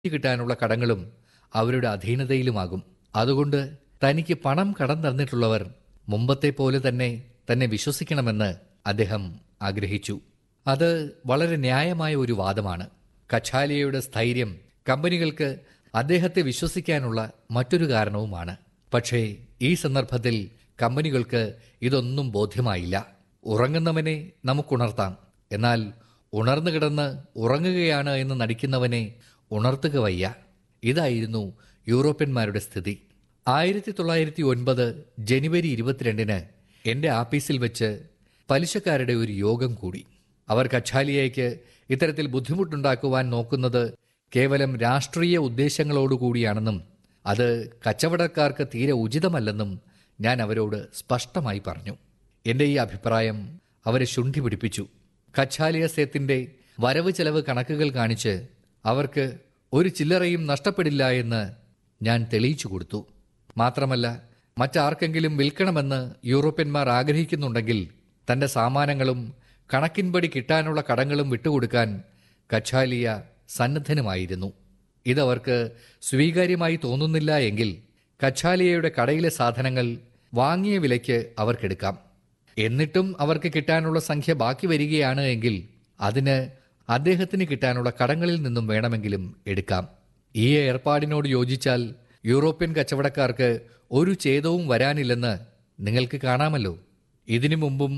കിട്ടാനുള്ള കടങ്ങളും അവരുടെ അധീനതയിലുമാകും അതുകൊണ്ട് തനിക്ക് പണം കടം തന്നിട്ടുള്ളവർ മുമ്പത്തെ പോലെ തന്നെ തന്നെ വിശ്വസിക്കണമെന്ന് അദ്ദേഹം ആഗ്രഹിച്ചു അത് വളരെ ന്യായമായ ഒരു വാദമാണ് കച്ചാലിയയുടെ സ്ഥൈര്യം കമ്പനികൾക്ക് അദ്ദേഹത്തെ വിശ്വസിക്കാനുള്ള മറ്റൊരു കാരണവുമാണ് പക്ഷേ ഈ സന്ദർഭത്തിൽ കമ്പനികൾക്ക് ഇതൊന്നും ബോധ്യമായില്ല ഉറങ്ങുന്നവനെ നമുക്കുണർത്താം എന്നാൽ ഉണർന്നു കിടന്ന് ഉറങ്ങുകയാണ് എന്ന് നടിക്കുന്നവനെ ഉണർത്തുക വയ്യ ഇതായിരുന്നു യൂറോപ്യന്മാരുടെ സ്ഥിതി ആയിരത്തി തൊള്ളായിരത്തി ഒൻപത് ജനുവരി ഇരുപത്തിരണ്ടിന് എൻ്റെ ആഫീസിൽ വെച്ച് പലിശക്കാരുടെ ഒരു യോഗം കൂടി അവർ കച്ചാലിയയ്ക്ക് ഇത്തരത്തിൽ ബുദ്ധിമുട്ടുണ്ടാക്കുവാൻ നോക്കുന്നത് കേവലം രാഷ്ട്രീയ ഉദ്ദേശങ്ങളോടുകൂടിയാണെന്നും അത് കച്ചവടക്കാർക്ക് തീരെ ഉചിതമല്ലെന്നും ഞാൻ അവരോട് സ്പഷ്ടമായി പറഞ്ഞു എൻ്റെ ഈ അഭിപ്രായം അവരെ ശുണ്ഠി പിടിപ്പിച്ചു കച്ചാലിയ സേത്തിന്റെ വരവ് ചെലവ് കണക്കുകൾ കാണിച്ച് അവർക്ക് ഒരു ചില്ലറയും നഷ്ടപ്പെടില്ല എന്ന് ഞാൻ തെളിയിച്ചു കൊടുത്തു മാത്രമല്ല മറ്റാർക്കെങ്കിലും വിൽക്കണമെന്ന് യൂറോപ്യന്മാർ ആഗ്രഹിക്കുന്നുണ്ടെങ്കിൽ തന്റെ സാമാനങ്ങളും കണക്കിൻപടി കിട്ടാനുള്ള കടങ്ങളും വിട്ടുകൊടുക്കാൻ കച്ചാലിയ സന്നദ്ധനുമായിരുന്നു ഇതവർക്ക് സ്വീകാര്യമായി തോന്നുന്നില്ല എങ്കിൽ കച്ചാലിയയുടെ കടയിലെ സാധനങ്ങൾ വാങ്ങിയ വിലയ്ക്ക് അവർക്കെടുക്കാം എന്നിട്ടും അവർക്ക് കിട്ടാനുള്ള സംഖ്യ ബാക്കി വരികയാണ് എങ്കിൽ അതിന് അദ്ദേഹത്തിന് കിട്ടാനുള്ള കടങ്ങളിൽ നിന്നും വേണമെങ്കിലും എടുക്കാം ഈ ഏർപ്പാടിനോട് യോജിച്ചാൽ യൂറോപ്യൻ കച്ചവടക്കാർക്ക് ഒരു ഛേദവും വരാനില്ലെന്ന് നിങ്ങൾക്ക് കാണാമല്ലോ ഇതിനു മുമ്പും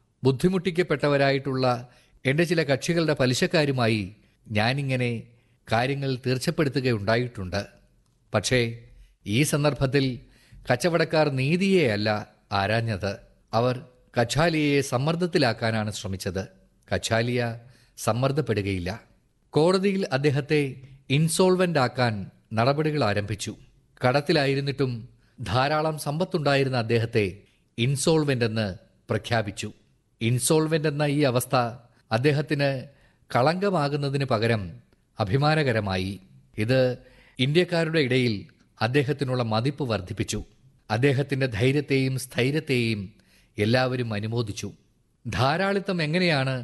ബുദ്ധിമുട്ടിക്കപ്പെട്ടവരായിട്ടുള്ള എൻ്റെ ചില കക്ഷികളുടെ പലിശക്കാരുമായി ഞാനിങ്ങനെ കാര്യങ്ങൾ തീർച്ചപ്പെടുത്തുകയുണ്ടായിട്ടുണ്ട് പക്ഷേ ഈ സന്ദർഭത്തിൽ കച്ചവടക്കാർ നീതിയെയല്ല ആരാഞ്ഞത് അവർ കച്ചാലിയയെ സമ്മർദ്ദത്തിലാക്കാനാണ് ശ്രമിച്ചത് കച്ചാലിയ സമ്മർദ്ദപ്പെടുകയില്ല കോടതിയിൽ അദ്ദേഹത്തെ ഇൻസോൾവൻ്റ് ആക്കാൻ നടപടികൾ ആരംഭിച്ചു കടത്തിലായിരുന്നിട്ടും ധാരാളം സമ്പത്തുണ്ടായിരുന്ന അദ്ദേഹത്തെ ഇൻസോൾവെന്റ് എന്ന് പ്രഖ്യാപിച്ചു ഇൻസോൾവെന്റ് എന്ന ഈ അവസ്ഥ അദ്ദേഹത്തിന് കളങ്കമാകുന്നതിന് പകരം അഭിമാനകരമായി ഇത് ഇന്ത്യക്കാരുടെ ഇടയിൽ അദ്ദേഹത്തിനുള്ള മതിപ്പ് വർദ്ധിപ്പിച്ചു അദ്ദേഹത്തിന്റെ ധൈര്യത്തെയും സ്ഥൈര്യത്തെയും എല്ലാവരും അനുമോദിച്ചു ധാരാളിത്തം എങ്ങനെയാണ്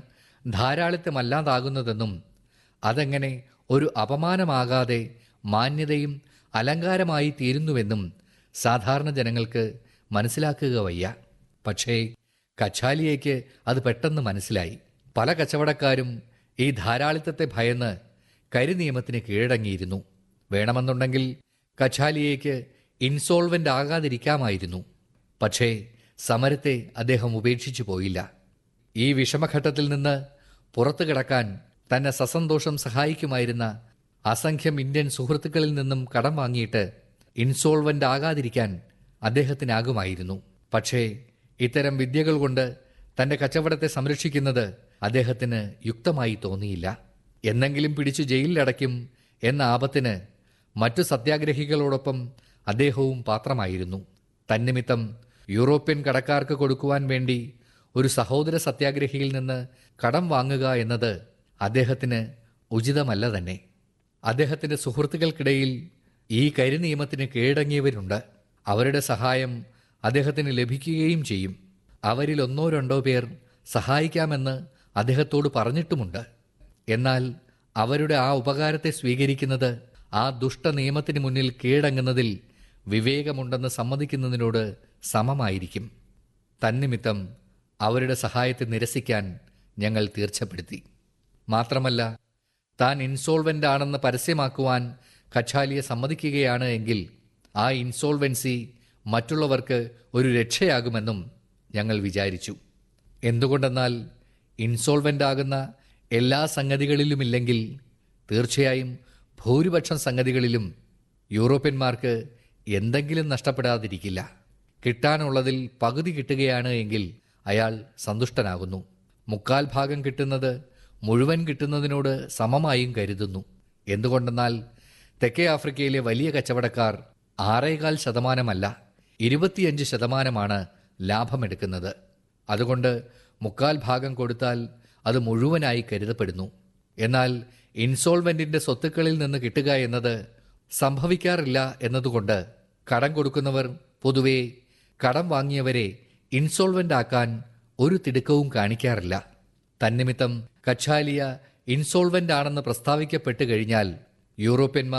ധാരാളിത്തമല്ലാതാകുന്നതെന്നും അതെങ്ങനെ ഒരു അപമാനമാകാതെ മാന്യതയും അലങ്കാരമായി തീരുന്നുവെന്നും സാധാരണ ജനങ്ങൾക്ക് മനസ്സിലാക്കുക വയ്യ പക്ഷേ കച്ചാലിയയ്ക്ക് അത് പെട്ടെന്ന് മനസ്സിലായി പല കച്ചവടക്കാരും ഈ ധാരാളിത്തത്തെ ഭയന്ന് കരിനിയമത്തിന് കീഴടങ്ങിയിരുന്നു വേണമെന്നുണ്ടെങ്കിൽ കച്ചാലിയയ്ക്ക് ഇൻസോൾവെന്റ് ആകാതിരിക്കാമായിരുന്നു പക്ഷേ സമരത്തെ അദ്ദേഹം ഉപേക്ഷിച്ചു പോയില്ല ഈ വിഷമഘട്ടത്തിൽ നിന്ന് പുറത്തു കിടക്കാൻ തന്നെ സസന്തോഷം സഹായിക്കുമായിരുന്ന അസംഖ്യം ഇന്ത്യൻ സുഹൃത്തുക്കളിൽ നിന്നും കടം വാങ്ങിയിട്ട് ഇൻസോൾവെന്റ് ആകാതിരിക്കാൻ അദ്ദേഹത്തിനാകുമായിരുന്നു പക്ഷേ ഇത്തരം വിദ്യകൾ കൊണ്ട് തന്റെ കച്ചവടത്തെ സംരക്ഷിക്കുന്നത് അദ്ദേഹത്തിന് യുക്തമായി തോന്നിയില്ല എന്നെങ്കിലും പിടിച്ചു ജയിലിലടയ്ക്കും എന്ന ആപത്തിന് മറ്റു സത്യാഗ്രഹികളോടൊപ്പം അദ്ദേഹവും പാത്രമായിരുന്നു തന്നിമിത്തം യൂറോപ്യൻ കടക്കാർക്ക് കൊടുക്കുവാൻ വേണ്ടി ഒരു സഹോദര സത്യാഗ്രഹിയിൽ നിന്ന് കടം വാങ്ങുക എന്നത് അദ്ദേഹത്തിന് ഉചിതമല്ല തന്നെ അദ്ദേഹത്തിന്റെ സുഹൃത്തുക്കൾക്കിടയിൽ ഈ കരിനിയമത്തിന് കീഴടങ്ങിയവരുണ്ട് അവരുടെ സഹായം അദ്ദേഹത്തിന് ലഭിക്കുകയും ചെയ്യും അവരിൽ ഒന്നോ രണ്ടോ പേർ സഹായിക്കാമെന്ന് അദ്ദേഹത്തോട് പറഞ്ഞിട്ടുമുണ്ട് എന്നാൽ അവരുടെ ആ ഉപകാരത്തെ സ്വീകരിക്കുന്നത് ആ ദുഷ്ട നിയമത്തിന് മുന്നിൽ കീഴടങ്ങുന്നതിൽ വിവേകമുണ്ടെന്ന് സമ്മതിക്കുന്നതിനോട് സമമായിരിക്കും തന്നിമിത്തം അവരുടെ സഹായത്തെ നിരസിക്കാൻ ഞങ്ങൾ തീർച്ചപ്പെടുത്തി മാത്രമല്ല താൻ ഇൻസോൾവെന്റ് ആണെന്ന് പരസ്യമാക്കുവാൻ കച്ചാലിയെ സമ്മതിക്കുകയാണ് എങ്കിൽ ആ ഇൻസോൾവെൻസി മറ്റുള്ളവർക്ക് ഒരു രക്ഷയാകുമെന്നും ഞങ്ങൾ വിചാരിച്ചു എന്തുകൊണ്ടെന്നാൽ ഇൻസോൾവെന്റ് ആകുന്ന എല്ലാ സംഗതികളിലുമില്ലെങ്കിൽ തീർച്ചയായും ഭൂരിപക്ഷം സംഗതികളിലും യൂറോപ്യന്മാർക്ക് എന്തെങ്കിലും നഷ്ടപ്പെടാതിരിക്കില്ല കിട്ടാനുള്ളതിൽ പകുതി കിട്ടുകയാണ് എങ്കിൽ അയാൾ സന്തുഷ്ടനാകുന്നു മുക്കാൽ ഭാഗം കിട്ടുന്നത് മുഴുവൻ കിട്ടുന്നതിനോട് സമമായും കരുതുന്നു എന്തുകൊണ്ടെന്നാൽ തെക്കേ ആഫ്രിക്കയിലെ വലിയ കച്ചവടക്കാർ ആറേകാൽ ശതമാനമല്ല ഇരുപത്തിയഞ്ച് ശതമാനമാണ് ലാഭമെടുക്കുന്നത് അതുകൊണ്ട് മുക്കാൽ ഭാഗം കൊടുത്താൽ അത് മുഴുവനായി കരുതപ്പെടുന്നു എന്നാൽ ഇൻസോൾവെന്റിന്റെ സ്വത്തുക്കളിൽ നിന്ന് കിട്ടുക എന്നത് സംഭവിക്കാറില്ല എന്നതുകൊണ്ട് കടം കൊടുക്കുന്നവർ പൊതുവെ കടം വാങ്ങിയവരെ ഇൻസോൾവെന്റ് ആക്കാൻ ഒരു തിടുക്കവും കാണിക്കാറില്ല തന്നിമിത്തം കച്ചാലിയ ഇൻസോൾവെന്റ് ആണെന്ന് പ്രസ്താവിക്കപ്പെട്ടു കഴിഞ്ഞാൽ യൂറോപ്യന്മാർ